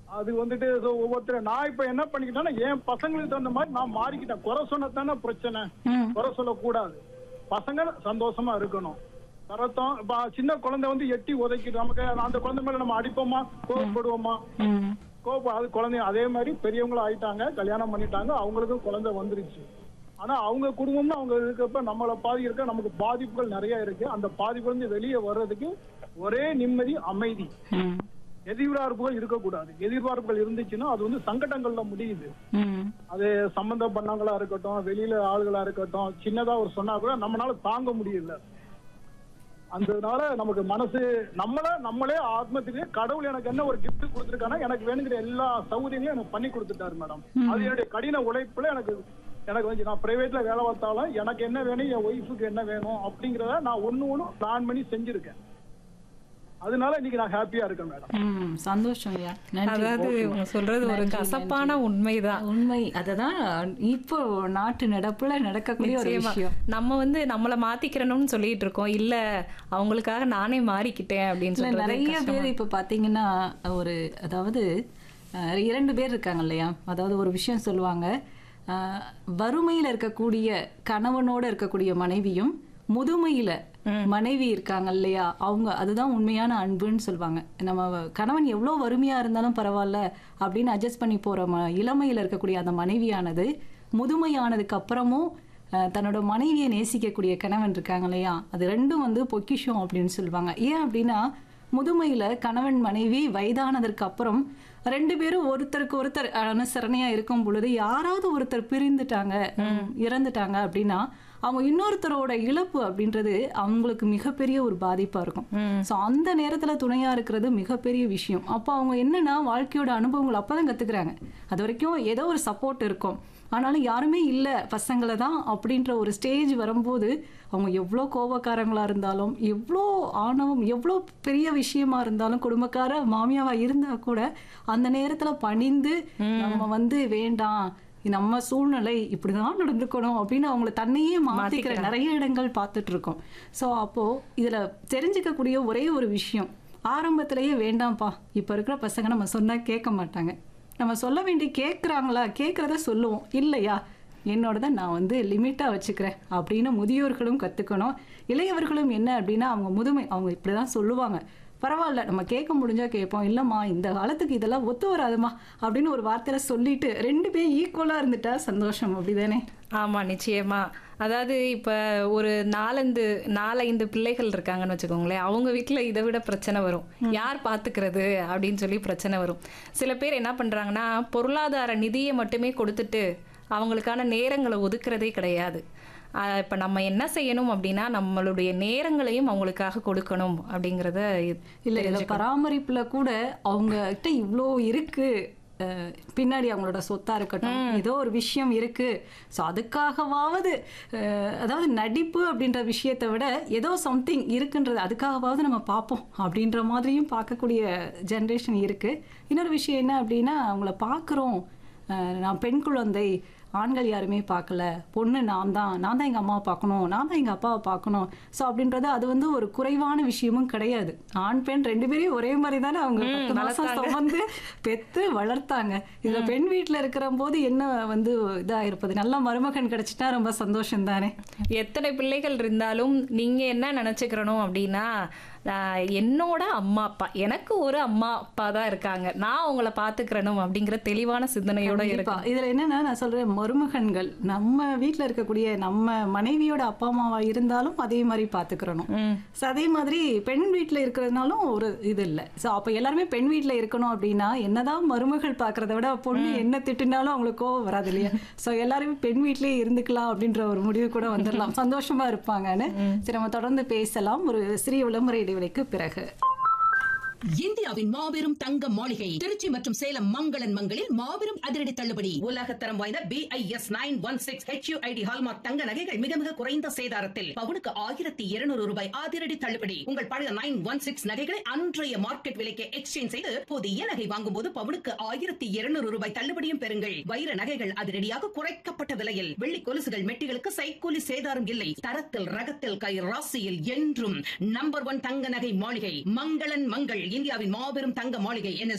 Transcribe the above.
அது வந்துட்டு so ஒவ்வொருத்தர் நான் இப்ப என்ன பண்ணிக்கிட்டேன்னா என் பசங்களுக்கு தகுந்த மாதிரி நான் மாறிக்கிட்டேன் குறை சொன்னதானே பிரச்சனை ம் குறை சொல்லக்கூடாது பசங்க சந்தோஷமா இருக்கணும் தரத்தம் இப்ப சின்ன குழந்தை வந்து எட்டி உதைக்கிட்டு நமக்கு அந்த குழந்தை மேல நம்ம அடிப்போமா கோவப்படுவோமா ம் கோபம் அது குழந்தை அதே மாதிரி பெரியவங்களும் ஆயிட்டாங்க கல்யாணம் பண்ணிட்டாங்க அவங்களுக்கும் குழந்தை வந்துருச்சு ஆனா அவங்க குடும்பம்னு அவங்க இருக்கப்ப நம்மள பாதி இருக்க நமக்கு பாதிப்புகள் நிறைய இருக்கு அந்த பாதிப்புல இருந்து வெளியே வர்றதுக்கு ஒரே நிம்மதி அமைதி ம் எதிர்பார்ப்புகள் இருக்கக்கூடாது எதிர்பார்ப்புகள் இருந்துச்சுன்னா அது வந்து சங்கடங்கள்ல முடியுது ம் அது சம்பந்தம் பண்ணவங்களா இருக்கட்டும் வெளியில ஆளுகளா இருக்கட்டும் சின்னதா ஒரு சொன்னா கூட நம்மளால தாங்க முடியல அதனால நமக்கு மனசு நம்மள நம்மளே ஆத்மத்திலே கடவுள் எனக்கு என்ன ஒரு gift கொடுத்துருக்கானா எனக்கு வேணுங்கிற எல்லா சௌகரியங்களையும் எனக்கு பண்ணி கொடுத்துட்டாரு மேடம் அது என்னுடைய கடின உழைப்புல எனக்கு எனக்கு வந்து நான் பிரைவேட்ல வேலை பார்த்தாலும் எனக்கு என்ன வேணும் என் ஒய்ஃபுக்கு என்ன வேணும் அப்படிங்கறத நான் ஒண்ணு ஒண்ணு பிளான் பண்ணி செஞ்சிருக்கேன் அதனால இன்னைக்கு நான் ஹாப்பியா இருக்கேன் மேடம் ம் சந்தோஷம் ஐயா நன்றி அதாவது இவங்க சொல்றது ஒரு நன்றி, கசப்பான உண்மைதான் உண்மை அததான் இப்போ நாட்டு நடப்புல நடக்கக்கூடிய ஒரு நிச்சயமா. விஷயம் நம்ம வந்து நம்மள மாத்திக்கிறணும்னு சொல்லிட்டு இருக்கோம் இல்ல அவங்களுக்காக நானே மாறிக்கிட்டேன் அப்படின்னு இல்ல சொல்றது நிறைய கஷ்டமா பேர் இப்ப பாத்தீங்கன்னா ஒரு அதாவது அஹ், இரண்டு பேர் இருக்காங்க இல்லையா அதாவது ஒரு விஷயம் சொல்லுவாங்க அஹ், வறுமையில இருக்கக்கூடிய கணவனோட இருக்கக்கூடிய மனைவியும் முதுமையில மனைவி இருக்காங்க இல்லையா அவங்க அதுதான் உண்மையான அன்புன்னு சொல்லுவாங்க நம்ம கணவன் எவ்வளோ வறுமையா இருந்தாலும் பரவாயில்ல அப்படின்னு அட்ஜஸ்ட் பண்ணி போற ம இளமையில இருக்கக்கூடிய அந்த மனைவியானது முதுமையானதுக்கு அப்புறமும் அஹ், தன்னோட மனைவியை நேசிக்கக்கூடிய கணவன் இருக்காங்க இல்லையா அது ரெண்டும் வந்து பொக்கிஷம் அப்படின்னு சொல்லுவாங்க ஏன் அப்படின்னா முதுமையில கணவன் மனைவி வயதானதற்கு அப்புறம் ரெண்டு பேரும் ஒருத்தருக்கு ஒருத்தர் அனுசரணையா இருக்கும் பொழுது யாராவது ஒருத்தர் பிரிந்துட்டாங்க இறந்துட்டாங்க அப்படின்னா அவங்க இன்னொருத்தரோட இழப்பு அப்படின்றது அவங்களுக்கு மிகப்பெரிய ஒரு பாதிப்பா இருக்கும் ஸோ அந்த நேரத்துல துணையா இருக்கிறது மிகப்பெரிய விஷயம் அப்போ அவங்க என்னன்னா வாழ்க்கையோட அனுபவங்கள் அப்பதான் கத்துக்கிறாங்க அது வரைக்கும் ஏதோ ஒரு சப்போர்ட் இருக்கும் ஆனாலும் யாருமே இல்லை பசங்களை தான் அப்படின்ற ஒரு ஸ்டேஜ் வரும்போது அவங்க எவ்வளோ கோபக்காரங்களா இருந்தாலும் எவ்வளோ ஆணவம் எவ்வளோ பெரிய விஷயமா இருந்தாலும் குடும்பக்கார மாமியாவா இருந்தா கூட அந்த நேரத்துல பணிந்து நம்ம வந்து வேண்டாம் நம்ம சூழ்நிலை இப்படிதான் நடந்துக்கணும் அப்படின்னு அவங்கள தன்னையே மாத்திக்கிற நிறைய இடங்கள் பார்த்துட்டு இருக்கோம் ஸோ அப்போ இதுல தெரிஞ்சுக்கக்கூடிய ஒரே ஒரு விஷயம் ஆரம்பத்திலேயே வேண்டாம்ப்பா இப்போ இருக்கிற பசங்க நம்ம சொன்னா கேட்க மாட்டாங்க நம்ம சொல்ல வேண்டி கேட்குறாங்களா கேட்குறத சொல்லுவோம் இல்லையா என்னோடத நான் வந்து லிமிட்டாக வச்சுக்கிறேன் அப்படின்னு முதியோர்களும் கற்றுக்கணும் இளையவர்களும் என்ன அப்படின்னா அவங்க முதுமை அவங்க இப்படி தான் சொல்லுவாங்க பரவாயில்ல நம்ம கேட்க முடிஞ்சா கேட்போம் இல்லைம்மா இந்த காலத்துக்கு இதெல்லாம் ஒத்து வராதுமா அப்படின்னு ஒரு வார்த்தையில சொல்லிட்டு ரெண்டு பேரும் ஈக்குவலாக இருந்துட்டா சந்தோஷம் அப்படிதானே ஆமா நிச்சயமா அதாவது இப்ப ஒரு நாலந்து நாலைந்து பிள்ளைகள் இருக்காங்கன்னு வச்சுக்கோங்களேன் அவங்க வீட்ல இதை விட பிரச்சனை வரும் யார் பாத்துக்கிறது அப்படின்னு சொல்லி பிரச்சனை வரும் சில பேர் என்ன பண்றாங்கன்னா பொருளாதார நிதியை மட்டுமே கொடுத்துட்டு அவங்களுக்கான நேரங்களை ஒதுக்குறதே கிடையாது ஆஹ் இப்ப நம்ம என்ன செய்யணும் அப்படின்னா நம்மளுடைய நேரங்களையும் அவங்களுக்காக கொடுக்கணும் அப்படிங்கறத இல்லை இதை பராமரிப்புல கூட அவங்க கிட்ட இவ்வளோ இருக்கு அஹ், பின்னாடி அவங்களோட சொத்தா இருக்கட்டும் ஏதோ ஒரு விஷயம் இருக்கு ஸோ அதுக்காகவாவது அஹ், அதாவது நடிப்பு அப்படின்ற விஷயத்தை விட ஏதோ சம்திங் இருக்குன்றது அதுக்காகவாவது நம்ம பார்ப்போம் அப்படின்ற மாதிரியும் பார்க்கக்கூடிய ஜென்ரேஷன் இருக்கு இன்னொரு விஷயம் என்ன அப்படின்னா அவங்கள பார்க்குறோம் நான் பெண் குழந்தை ஆண்கள் யாருமே பார்க்கல பொண்ணு நான் தான் நான் தான் எங்கள் அம்மாவை பார்க்கணும் நான் தான் எங்கள் அப்பாவை பார்க்கணும் ஸோ அப்படின்றது அது வந்து ஒரு குறைவான விஷயமும் கிடையாது ஆண் பெண் ரெண்டு பேரையும் ஒரே மாதிரி தானே அவங்க பத்து மாசம் சுமந்து பெத்து வளர்த்தாங்க இதுல பெண் வீட்டில் இருக்கிற போது என்ன வந்து இதா இருப்பது நல்ல மருமகன் கிடைச்சிட்டா ரொம்ப சந்தோஷம் தானே எத்தனை பிள்ளைகள் இருந்தாலும் நீங்க என்ன நினைச்சுக்கிறணும் அப்படின்னா ஆஹ் என்னோட அம்மா அப்பா எனக்கு ஒரு அம்மா அப்பா தான் இருக்காங்க நான் அவங்கள பாத்துக்கிறணும் அப்படிங்கிற தெளிவான சிந்தனையோட கண்டிப்பா. இருக்கும் இதுல என்னன்னா நான் சொல்றேன் மருமகன்கள் நம்ம வீட்ல இருக்கக்கூடிய நம்ம மனைவியோட அப்பா அம்மாவா இருந்தாலும் அதே மாதிரி பாத்துக்கிறணும் ம். So, அதே மாதிரி பெண் வீட்ல இருக்கிறதுனாலும் ஒரு இது இல்லை ஸோ அப்போ எல்லாருமே பெண் வீட்ல இருக்கணும் அப்படின்னா என்னதான் மருமகள் பார்க்கறத விட பொண்ணு என்ன திட்டினாலும் அவங்களுக்கு கோவம் வராது இல்லையா ஸோ எல்லாருமே பெண் வீட்லயே இருந்துக்கலாம் அப்படின்ற ஒரு முடிவு கூட வந்துடலாம் சந்தோஷமா இருப்பாங்கன்னு சரி நம்ம தொடர்ந்து பேசலாம் ஒரு சிறிய விளம்பர இடைவெளிக்கு பிறகு இந்தியாவின் மாபெரும் தங்க மாளிகை திருச்சி மற்றும் சேலம் மங்களன் மங்களில் மாபெரும் அதிரடி தள்ளுபடி உலகத்தரம் வாய்ந்த B I S nine one six HUID hallmark தங்க நகைகள் மிக மிக குறைந்த சேதாரத்தில் பவுனுக்கு ஆயிரத்தி இருநூறு ரூபாய் அதிரடி தள்ளுபடி உங்கள் பழைய நைன் ஒன் சிக்ஸ் நகைகளை அன்றைய மார்க்கெட் விலைக்கு எக்ஸ்சேஞ்ச் செய்து புதிய நகை வாங்கும் போது பவுனுக்கு ஆயிரத்தி இருநூறு ரூபாய் தள்ளுபடியும் பெறுங்கள் வைர நகைகள் அதிரடியாக குறைக்கப்பட்ட விலையில் வெள்ளி கொலுசுகள் மெட்டிகளுக்கு சைக்கூலி சேதாரம் இல்லை தரத்தில் ரகத்தில் கை ராசியில் என்றும் நம்பர் ஒன் தங்க நகை மாளிகை மங்களன் மங்கள் இந்தியாவின் மாபெரும் தங்க மாளிகை என்